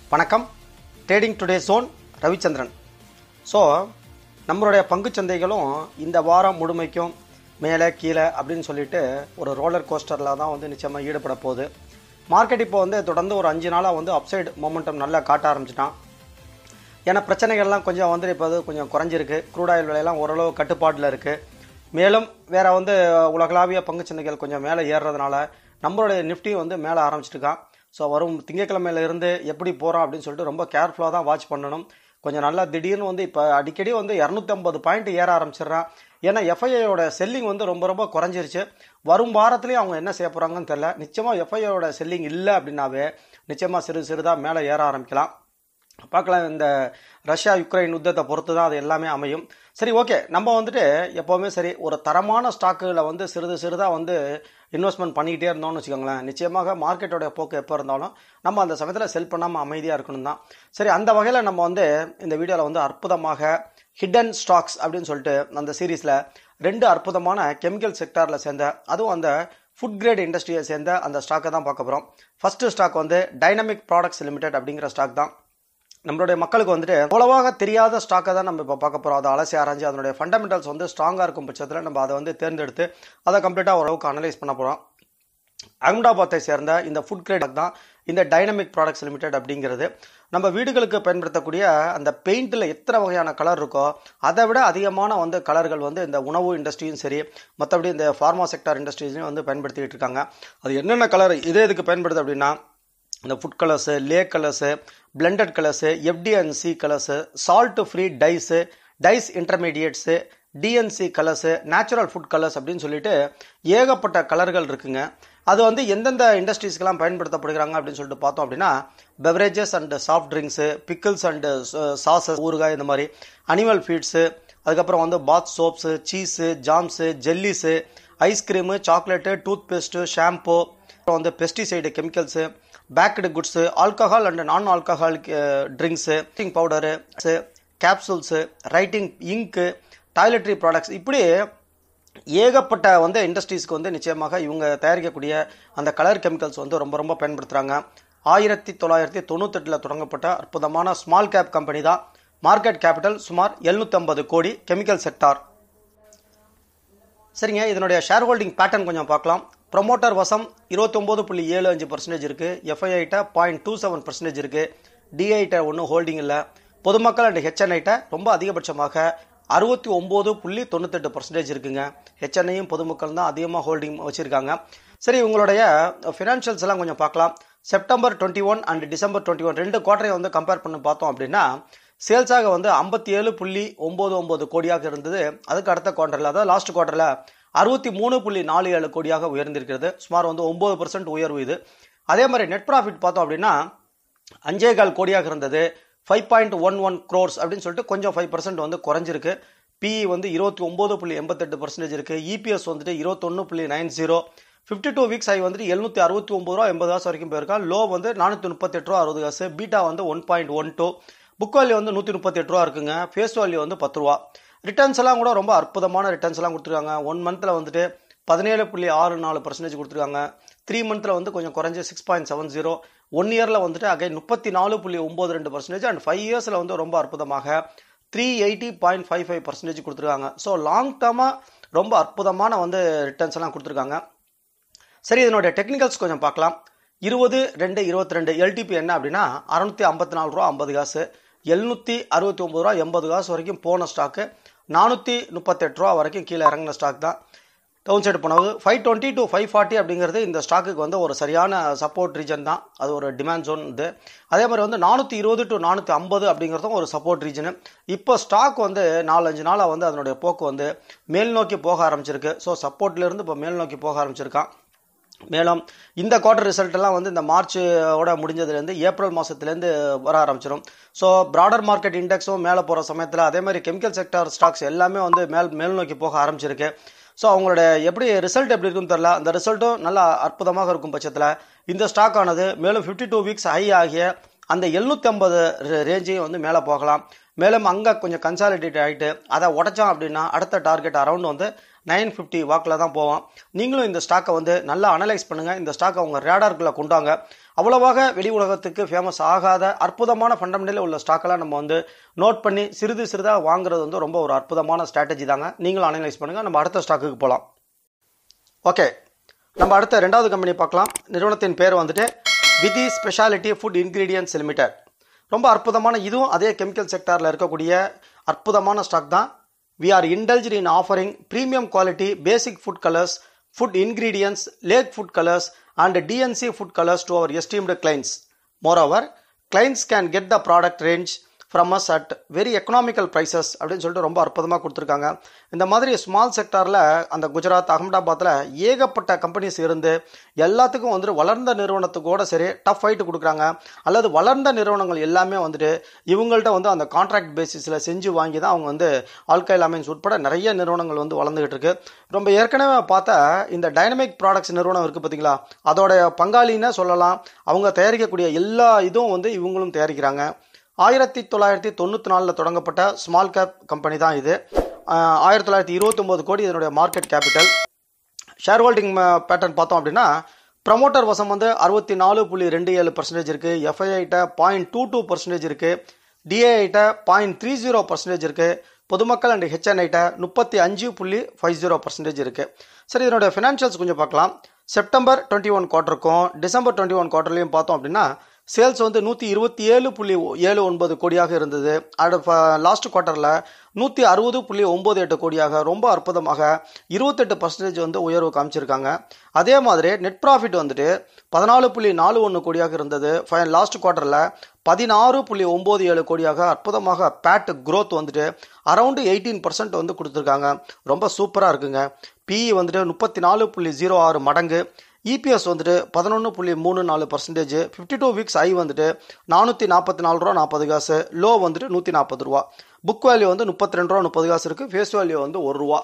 வணக்கம் trading today zone Ravichandran so நம்மளுடைய பங்குச் சந்தைகளும் இந்த வாரம் முழுமைக்கும் மேலே கீழே அப்படின்னு சொல்லிட்டு ஒரு ரோலர் கோஸ்டரில் தான் வந்து நிச்சயமாக ஈடுபட போகுது மார்க்கெட் இப்போ வந்து தொடர்ந்து ஒரு அஞ்சு நாளாக வந்து அப்சைடு மொமெண்டம் நல்லா காட்ட ஆரம்பிச்சிட்டான் ஏன்னா பிரச்சனைகள்லாம் கொஞ்சம் வந்து இப்போ அது கொஞ்சம் குறைஞ்சிருக்கு க்ரூட் ஆயில் விலையெல்லாம் ஓரளவு கட்டுப்பாட்டில் இருக்குது மேலும் வேற வந்து உலகளாவிய பங்குச் சந்தைகள் கொஞ்சம் மேலே ஏறுறதுனால நம்மளுடைய நிஃப்டி வந்து மேலே ஆரம்பிச்சிருக்கான் ஸோ வரும் திங்கட்கிழமையில இருந்து எப்படி போகிறோம் அப்படின்னு சொல்லிட்டு ரொம்ப கேர்ஃபுல்லாக தான் வாட்ச் பண்ணணும் கொஞ்சம் நல்லா திடீர்னு வந்து இப்போ அடிக்கடி வந்து இரநூத்தம்பது பாயிண்ட் ஏற ஆரம்பிச்சிடுறான் ஏன்னா எஃப்ஐஐயோட செல்லிங் வந்து ரொம்ப ரொம்ப குறைஞ்சிருச்சு வரும் வாரத்துலேயும் அவங்க என்ன செய்ய போகிறாங்கன்னு தெரில நிச்சயமாக எஃப்ஐஐயோட செல்லிங் இல்லை அப்படின்னாவே நிச்சயமாக சிறு சிறிதாக மேலே ஏற ஆரம்பிக்கலாம் பார்க்கலாம் இந்த ரஷ்யா யுக்ரைன் யுத்தத்தை பொறுத்து தான் அது எல்லாமே அமையும் சரி ஓகே நம்ம வந்துட்டு எப்போவுமே சரி ஒரு தரமான ஸ்டாக்குகளை வந்து சிறிது சிறிதாக வந்து இன்வெஸ்ட்மெண்ட் பண்ணிக்கிட்டே இருந்தோம்னு வச்சுக்கோங்களேன் நிச்சயமாக மார்க்கெட்டோடைய போக்கு எப்போ இருந்தாலும் நம்ம அந்த சமயத்தில் செல் பண்ணாமல் அமைதியாக இருக்கணும் தான் சரி அந்த வகையில் நம்ம வந்து இந்த வீடியோவில் வந்து அற்புதமாக ஹிடன் ஸ்டாக்ஸ் அப்படின்னு சொல்லிட்டு அந்த சீரீஸில் ரெண்டு அற்புதமான கெமிக்கல் செக்டாரில் சேர்ந்த அதுவும் அந்த ஃபுட் கிரேட் இண்டஸ்ட்ரியை சேர்ந்த அந்த ஸ்டாக்கை தான் பார்க்க போகிறோம் ஃபர்ஸ்ட் ஸ்டாக் வந்து டைனமிக் ப்ராடக்ட்ஸ் லிமிடெட் அப்படிங்கிற ஸ்டாக் தான் நம்மளுடைய மக்களுக்கு வந்துட்டு அவ்வளவாக தெரியாத ஸ்டாக்கை தான் நம்ம இப்போ பார்க்க போகிறோம் அதை அலசி ஆராய்ஞ்சு அதனுடைய ஃபண்டமெண்டல்ஸ் வந்து ஸ்ட்ராங்காக இருக்கும் பட்சத்தில் நம்ம அதை வந்து தேர்ந்தெடுத்து அதை கம்ப்ளீட்டாக ஓரளவுக்கு அனலைஸ் பண்ண போகிறோம் அகமதாபாத்தை சேர்ந்த இந்த ஃபுட் கிரேட் தான் இந்த டைனமிக் ப்ராடக்ட்ஸ் லிமிடெட் அப்படிங்கிறது நம்ம வீடுகளுக்கு பயன்படுத்தக்கூடிய அந்த பெயிண்டில் எத்தனை வகையான கலர் இருக்கோ அதை விட அதிகமான வந்து கலர்கள் வந்து இந்த உணவு இண்டஸ்ட்ரியும் சரி மற்றபடி இந்த ஃபார்மா செக்டார் இண்டஸ்ட்ரீஸ்லையும் வந்து பயன்படுத்திக்கிட்டு இருக்காங்க அது என்னென்ன கலர் இதே இதுக்கு பயன்படுது அப்படின்னா இந்த food colours lake colours blended colours FDNC colours salt free dyes dyes intermediates DNC colours natural food colours அப்படின்னு சொல்லிட்டு ஏகப்பட்ட கலர்கள் இருக்குங்க அது வந்து எந்தெந்த இண்டஸ்ட்ரீஸ்க்கெல்லாம் பயன்படுத்தப்படுகிறாங்க அப்படின்னு சொல்லிட்டு பார்த்தோம் அப்படின்னா beverages and soft drinks pickles and sauces ஊறுகாய் இந்த மாதிரி அனிமல் ஃபீட்ஸு அதுக்கப்புறம் வந்து bath soaps cheese jams jellies ice cream chocolate toothpaste shampoo அப்புறம் வந்து pesticide chemicals packed goods alcohol and non alcoholic drinks powder capsules writing ink toiletry products இப்படி ஏகப்பட்ட வந்து இண்டஸ்ட்ரீஸ்க்கு வந்து நிச்சயமாக இவங்க தயாரிக்கக்கூடிய அந்த கலர் கெமிக்கல்ஸ் வந்து ரொம்ப ரொம்ப பயன்படுத்துகிறாங்க ஆயிரத்தி தொள்ளாயிரத்தி தொண்ணூத்தெட்டில் தொடங்கப்பட்ட அற்புதமான ஸ்மால் கேப் கம்பெனி தான் மார்க்கெட் கேபிட்டல் சுமார் எழுநூற்றம்பது கோடி கெமிக்கல் செக்டார் சரிங்க இதனுடைய ஷேர் ஹோல்டிங் பேட்டர்ன் கொஞ்சம் பார்க்கலாம் ப்ரொமோட்டர் வசம் இருபத்தொம்போது புள்ளி ஏழு அஞ்சு பர்சன்டேஜ் இருக்குது எஃப்ஐஐட்ட பாயிண்ட் டூ செவன் பர்சன்டேஜ் இருக்குது டிஐட்ட ஒன்றும் ஹோல்டிங் இல்லை பொதுமக்கள் அண்ட் ஹெச்என்ஐட்ட ரொம்ப அதிகபட்சமாக அறுபத்தி ஒம்பது புள்ளி தொண்ணூத்தெட்டு பர்சன்டேஜ் இருக்குங்க ஹெச்என்ஐயும் பொதுமக்கள் தான் அதிகமாக ஹோல்டிங் வச்சுருக்காங்க சரி உங்களுடைய ஃபினான்ஷியல்ஸ் எல்லாம் கொஞ்சம் பார்க்கலாம் September twenty one and December twenty one ரெண்டு குவார்டரையும் வந்து கம்பேர் பண்ணி பார்த்தோம் அப்படின்னா சேல்ஸாக வந்து ஐம்பத்தி ஏழு புள்ளி ஒம்பது ஒம்பது கோடியாக இருந்தது அதுக்கு அடுத்த குவார்டரில் அதாவது லாஸ்ட் குவார்டரில் அறுபத்தி மூணு புள்ளி நாலு ஏழு கோடியாக உயர்ந்திருக்கிறது சுமார் வந்து ஒம்பது பர்சன்ட் உயர்வு இது அதே மாதிரி நெட் ப்ராஃபிட் பார்த்தோம் அப்படின்னா அஞ்சே கால் கோடியாக இருந்தது five point one one crores அப்படின்னு சொல்லிட்டு கொஞ்சம் ஃபைவ் பர்சன்ட் வந்து குறைஞ்சிருக்கு பிஇ வந்து இருபத்தி ஒம்பது புள்ளி எண்பத்தெட்டு பர்சன்டேஜ் இருக்குது இபிஎஸ் வந்துட்டு இருபத்தொன்று புள்ளி nine zero fifty two weeks ஆகி வந்துட்டு எழுநூற்றி அறுபத்தி ஒம்பது ரூபா எண்பது காசு வரைக்கும் போயிருக்கா லோ வந்து நானூற்றி முப்பத்தெட்டு ரூபா அறுபது காசு பீட்டா வந்து one point one two book value வந்து நூற்றி முப்பத்தெட்டு ரூபா இருக்குங்க ஃபேஸ் வேல்யூ வந்து பத்து ரூபா ரிட்டர்ன்ஸ் எல்லாம் கூட ரொம்ப அற்புதமான ரிட்டர்ன்ஸ் எல்லாம் கொடுத்துருக்காங்க ஒன் மந்த்தில் வந்துட்டு பதினேழு புள்ளி ஆறு நாலு பர்சன்டேஜ் கொடுத்துருக்காங்க த்ரீ மந்த்தில் வந்து கொஞ்சம் குறைஞ்சி six point seven zero one இயரில் வந்துட்டு அகை முப்பத்தி நாலு புள்ளி ஒம்பது ரெண்டு பர்சன்டேஜ் அண்ட் ஃபைவ் இயர்ஸில் வந்து ரொம்ப அற்புதமாக three eighty point five five percentage கொடுத்துருக்காங்க ஸோ லாங் டேர்மாக ரொம்ப அற்புதமான வந்து ரிட்டர்ன்ஸ் எல்லாம் கொடுத்துருக்காங்க சரி இதனுடைய டெக்னிக்கல்ஸ் கொஞ்சம் பார்க்கலாம் இருபது ரெண்டு இருபத்தி ரெண்டு எல்டிபி என்ன அப்படின்னா அறுநூத்தி ஐம்பத்தி நாலு ரூபா ஐம்பது காசு எழுநூற்றி அறுபத்தி ஒம்பது ரூபா எண்பது காசு வரைக்கும் போன ஸ்டாக்கு நானூற்றி முப்பத்தெட்டு ரூபா வரைக்கும் கீழே இறங்கின ஸ்டாக் தான் டவுன் சைடு போனது five twenty to five forty அப்படிங்கிறது இந்த ஸ்டாக்குக்கு வந்து ஒரு சரியான சப்போர்ட் ரீஜன் தான் அது ஒரு டிமாண்ட் ஜோன் இது அதே மாதிரி வந்து நானூற்றி இருபது டு நானூற்றி ஐம்பது அப்படிங்கிறதும் ஒரு சப்போர்ட் ரீஜனு இப்போ ஸ்டாக் வந்து நாலஞ்சு நாளாக வந்து அதனுடைய போக்கு வந்து மேல் நோக்கி போக ஆரம்பிச்சிருக்கு ஸோ சப்போர்ட்லேருந்து இப்போ மேல் நோக்கி போக ஆரம்பிச்சிருக்கான் மேலும் இந்த குவார்டர் ரிசல்ட் எல்லாம் வந்து இந்த மார்ச்சோட முடிஞ்சதுலேருந்து ஏப்ரல் மாதத்துலேருந்து வர ஆரம்பிச்சிடும் ஸோ ப்ராடர் மார்க்கெட் இண்டெக்ஸும் மேலே போகிற சமயத்தில் அதே மாதிரி கெமிக்கல் செக்டர் ஸ்டாக்ஸ் எல்லாமே வந்து மேல் மேல் நோக்கி போக ஆரம்பிச்சிருக்கு ஸோ அவங்களோட எப்படி ரிசல்ட் எப்படி இருக்குன்னு தெரில அந்த ரிசல்ட்டும் நல்லா அற்புதமாக இருக்கும் பட்சத்தில் இந்த ஸ்டாக் ஆனது மேலும் ஃபிஃப்டி டூ வீக்ஸ் ஹை ஆகிய அந்த எழுநூற்றி ஐம்பது ரேஞ்சையும் வந்து மேலே போகலாம் மேலும் அங்கே கொஞ்சம் கன்சாலிடேட் ஆகிட்டு அதை உடைச்சோம் அப்படின்னா அடுத்த டார்கெட் அரௌண்ட் வந்து நைன் ஃபிஃப்டி வாக்கில் தான் போவான் நீங்களும் இந்த ஸ்டாக்கை வந்து நல்லா அனலைஸ் பண்ணுங்கள் இந்த ஸ்டாக்கை உங்கள் ரேடார்க்குள்ளே கொண்டாங்க அவ்வளவாக வெளி உலகத்துக்கு ஃபேமஸ் ஆகாத அற்புதமான ஃபண்டமெண்டலில் உள்ள ஸ்டாக்கெல்லாம் நம்ம வந்து நோட் பண்ணி சிறிது சிறிதாக வாங்குறது வந்து ரொம்ப ஒரு அற்புதமான ஸ்ட்ராட்டஜி தாங்க நீங்களும் அனலைஸ் பண்ணுங்கள் நம்ம அடுத்த ஸ்டாக்குக்கு போகலாம் ஓகே நம்ம அடுத்த ரெண்டாவது கம்பெனி பார்க்கலாம் நிறுவனத்தின் பேர் வந்துட்டு விதி ஸ்பெஷாலிட்டி ஃபுட் இன்கிரீடியன்ஸ் லிமிடெட் ரொம்ப அற்புதமான இதுவும் அதே கெமிக்கல் செக்டாரில் இருக்கக்கூடிய அற்புதமான ஸ்டாக் தான் we are indulged in offering premium quality basic food colours food ingredients lake food colours and DNC food colours to our esteemed clients moreover clients can get the product range from us at very economical prices அப்படின்னு சொல்லிட்டு ரொம்ப அற்புதமாக கொடுத்துருக்காங்க இந்த மாதிரி small செக்டாரில் அந்த குஜராத் அகமதாபாத்தில் ஏகப்பட்ட கம்பெனிஸ் இருந்து எல்லாத்துக்கும் வந்துட்டு வளர்ந்த நிறுவனத்துக்கூட சரி டஃப் ஃபைட்டு கொடுக்குறாங்க அல்லது வளர்ந்த நிறுவனங்கள் எல்லாமே வந்துட்டு இவங்கள்ட்ட வந்து அந்த கான்ட்ராக்ட் பேசிஸில் செஞ்சு வாங்கி தான் அவங்க வந்து ஆல்கைல் அமைன்ஸ் உட்பட நிறைய நிறுவனங்கள் வந்து வளர்ந்துகிட்டு இருக்கு ரொம்ப ஏற்கனவே பார்த்தா இந்த டைனமிக் ப்ராடக்ட்ஸ் நிறுவனம் இருக்குது பார்த்தீங்களா அதோட பங்காளின்னு சொல்லலாம் அவங்க தயாரிக்கக்கூடிய எல்லா இதுவும் வந்து இவங்களும் தயாரிக்கிறாங்க ஆயிரத்தி தொள்ளாயிரத்தி தொண்ணூற்றி நாலில் தொடங்கப்பட்ட ஸ்மால் கேப் கம்பெனி தான் இது ஆஹ் ஆயிரத்தி தொள்ளாயிரத்தி இருபத்தொம்போது கோடி இதனுடைய market capital share holding pattern பார்த்தோம் அப்படின்னா ப்ரமோட்டர் வசம் வந்து அறுபத்தி நாலு புள்ளி ரெண்டு ஏழு பர்சன்டேஜ் இருக்குது எஃப்ஐஐட்ட பாயிண்ட் டூ டூ பர்சன்டேஜ் இருக்குது டிஏஐட்ட பாயிண்ட் த்ரீ ஜீரோ பர்சன்டேஜ் இருக்குது பொதுமக்கள் அண்ட் ஹெச்என்ஐட்ட முப்பத்தி அஞ்சு புள்ளி ஃபைவ் ஜீரோ பர்சன்டேஜ் இருக்குது சரி இதனுடைய ஃபினான்ஷியல்ஸ் கொஞ்சம் பார்க்கலாம் செப்டம்பர் டுவெண்ட்டி ஒன் குவார்ட்டருக்கும் டிசம்பர் டுவெண்ட்டி ஒன் குவார்ட்டர்லையும் பார்த்தோம் அப்படின்னா சேல்ஸ் வந்து நூற்றி இருபத்தி ஏழு புள்ளி ஏழு ஒன்பது கோடியாக இருந்தது அடுத்த லாஸ்ட் குவார்ட்டரில் நூற்றி அறுபது புள்ளி ஒம்பது எட்டு கோடியாக ரொம்ப அற்புதமாக இருபத்தெட்டு பர்சன்டேஜ் வந்து உயர்வு காமிச்சிருக்காங்க அதே மாதிரி நெட் ப்ராஃபிட் வந்துட்டு பதினாலு புள்ளி நாலு ஒன்று கோடியாக இருந்தது லாஸ்ட் குவார்ட்டரில் பதினாறு புள்ளி ஒம்பது ஏழு கோடியாக அற்புதமாக பேட் growth வந்துட்டு அரௌண்டு எயிட்டீன் பர்சன்ட் வந்து கொடுத்துருக்காங்க ரொம்ப சூப்பராக இருக்குங்க பிஇ வந்துட்டு முப்பத்தி நாலு புள்ளி ஜீரோ ஆறு மடங்கு இபிஎஸ் வந்துட்டு பதினொன்று புள்ளி மூணு நாலு percentage fifty two weeks high வந்துட்டு நானூற்றி நாற்பத்தி நாலு ரூபா நாற்பது காசு லோ வந்துட்டு நூற்றி நாற்பது ரூபா புக் வேல்யூ வந்து முப்பத்தி ரெண்டு ரூபா முப்பது காசு இருக்குது ஃபேஸ் வேல்யூ வந்து ஒரு ரூபா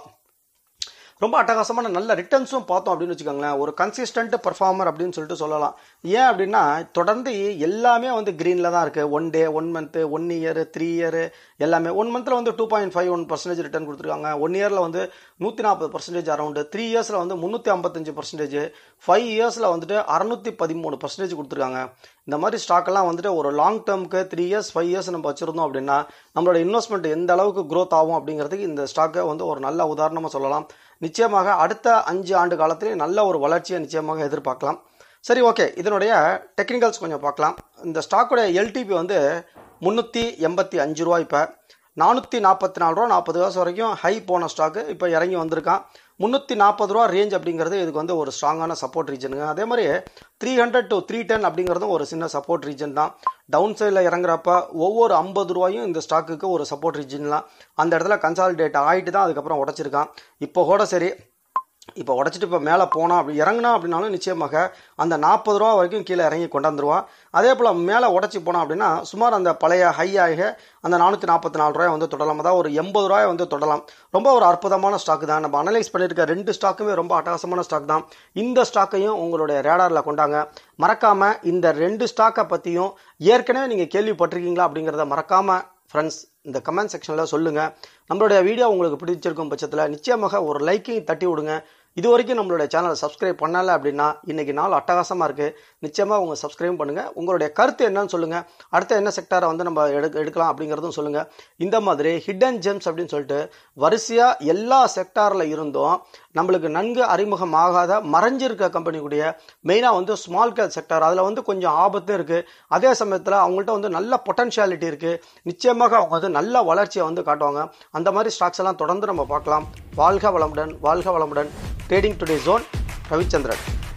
ரொம்ப அட்டகாசமான நல்ல ரிட்டர்ன்ஸும் பார்த்தோம் அப்படின்னு வச்சுக்கோங்களேன் ஒரு கன்சிஸ்டன்ட் பர்ஃபார்மர் அப்படின்னு சொல்லிட்டு சொல்லலாம் ஏன் அப்படின்னா தொடர்ந்து எல்லாமே வந்து க்ரீனில் தான் இருக்குது one day one month one year three year எல்லாமே ஒன் மந்தில் வந்து two point five one percentage return கொடுத்துருக்காங்க ஒன் இயரில் வந்து நூற்றி நாற்பது பர்சன்டேஜ் அரௌண்டு த்ரீ இயர்ஸில் வந்து முந்நூற்றி ஐம்பத்தஞ்சு பர்சன்டேஜ் ஃபைவ் இயர்ஸில் வந்துட்டு அறநூற்றி பதிமூணு பர்சன்டேஜ் கொடுத்துருக்காங்க இந்த மாதிரி ஸ்டாக்கெல்லாம் வந்துட்டு ஒரு லாங் டேர்முக்கு த்ரீ இயர்ஸ் ஃபைவ் இயர்ஸ் நம்ம வச்சுருந்தோம் அப்படின்னா நம்மளோட இன்வெஸ்ட்மெண்ட் எந்த அளவுக்கு க்ரோத் ஆகும் அப்படிங்கிறதுக்கு இந்த ஸ்டாக்கை வந்து ஒரு நல்ல உதாரணமாக சொல்லலாம் நிச்சயமாக அடுத்த அஞ்சு ஆண்டு காலத்திலேயே நல்ல ஒரு வளர்ச்சியை நிச்சயமாக எதிர்பார்க்கலாம் சரி ஓகே இதனுடைய டெக்னிக்கல்ஸ் கொஞ்சம் பார்க்கலாம் இந்த ஸ்டாக்குடைய எல்டிபி வந்து முந்நூற்றி எண்பத்தி அஞ்சு ரூபா இப்போ நானூற்றி நாற்பத்தி நாலு ரூபா நாற்பது காசு வரைக்கும் ஹை போன ஸ்டாக்கு இப்போ இறங்கி வந்திருக்கான் முந்நூற்றி நாற்பது ரூபா ரேஞ்ச் அப்படிங்கிறது இதுக்கு வந்து ஒரு ஸ்ட்ராங்கான சப்போர்ட் ரீஜனுங்க அதே மாதிரி three hundred to three ten அப்படிங்கிறதும் ஒரு சின்ன சப்போர்ட் ரீஜன் தான் டவுன் சைடில் இறங்குறப்ப ஒவ்வொரு ஐம்பது ரூபாயும் இந்த ஸ்டாக்குக்கு ஒரு சப்போர்ட் ரீஜன்லாம் அந்த இடத்துல கன்சாலிடேட் ஆகிட்டு தான் அதுக்கப்புறம் உடச்சிருக்கான் இப்போ கூட சரி இப்போ உடச்சிட்டு இப்போ மேலே போனோம் அப்படி இறங்கினா அப்படின்னாலும் நிச்சயமாக அந்த நாற்பது ரூபா வரைக்கும் கீழே இறங்கி கொண்டாந்துருவான் அதே போல் மேலே உடச்சி போனோம் அப்படின்னா சுமார் அந்த பழைய ஹை ஆக அந்த நானூற்றி நாற்பத்தி நாலு ரூபாய் வந்து தொடலாம் அதாவது ஒரு எண்பது ரூபாய் வந்து தொடலாம் ரொம்ப ஒரு அற்புதமான ஸ்டாக் தான் நம்ம அனலைஸ் பண்ணியிருக்க ரெண்டு ஸ்டாக்குமே ரொம்ப அட்டகாசமான ஸ்டாக் தான் இந்த ஸ்டாக்கையும் உங்களுடைய ரேடாரில் கொண்டாங்க மறக்காமல் இந்த ரெண்டு ஸ்டாக்கை பற்றியும் ஏற்கனவே நீங்கள் கேள்விப்பட்டிருக்கீங்களா அப்படிங்கிறத மறக்காமல் ஃப்ரெண்ட்ஸ் இந்த கமெண்ட் செக்ஷனில் சொல்லுங்கள் நம்மளுடைய வீடியோ உங்களுக்கு பிடிச்சிருக்கும் பட்சத்தில் நிச்சயமாக ஒரு லைக்கையும் தட்டி விடுங்க இது வரைக்கும் நம்மளுடைய சேனலை சப்ஸ்கிரைப் பண்ணலை அப்படின்னா இன்றைக்கி நாள் அட்டகாசமாக இருக்குது நிச்சயமாக உங்கள் சப்ஸ்கிரைப் பண்ணுங்கள் உங்களுடைய கருத்து என்னன்னு சொல்லுங்கள் அடுத்த என்ன செக்டாரை வந்து நம்ம எடுக்க எடுக்கலாம் அப்படிங்கிறதும் சொல்லுங்கள் இந்த மாதிரி ஹிடன் ஜெம்ஸ் அப்படின்னு சொல்லிட்டு வரிசையாக எல்லா செக்டாரில் இருந்தும் நம்மளுக்கு நன்கு அறிமுகமாகாத மறைஞ்சிருக்க கம்பெனிக்குடைய மெயினாக வந்து ஸ்மால் கேர் செக்டார் அதில் வந்து கொஞ்சம் ஆபத்தும் இருக்குது அதே சமயத்தில் அவங்கள்ட்ட வந்து நல்ல பொட்டன்ஷியாலிட்டி இருக்குது நிச்சயமாக அவங்க வந்து நல்ல வளர்ச்சியை வந்து காட்டுவாங்க அந்த மாதிரி ஸ்டாக்ஸ் எல்லாம் தொடர்ந்து நம்ம பார்க்கலாம் வாழ்க வளமுடன் வாழ்க வளமுடன் ட்ரேடிங் டுடே ஜோன் ரவிச்சந்திரன்